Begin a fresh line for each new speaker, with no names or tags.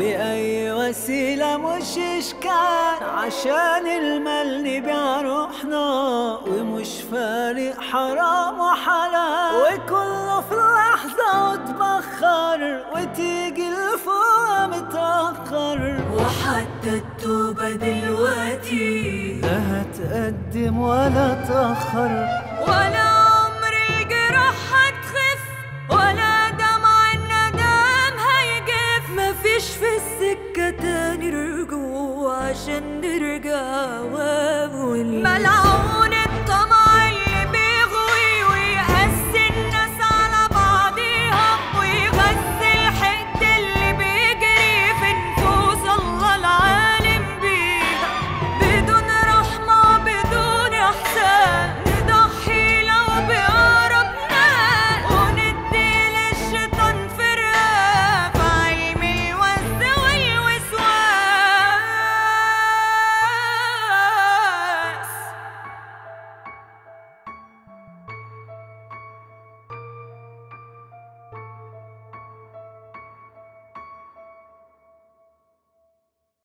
بأي وسيلة مش إشكال عشان المال نبيع روحنا ومش فارق حرام وحلال وكله في لحظة وتبخر وتيجي لفوق متأخر
وحتى التوبة دلوقتي
لا هتقدم ولا تأخر
ولا عمر الجراح هتخف ولا دمع الندم هيجف مفيش في السكة تاني رجوع عشان نرجع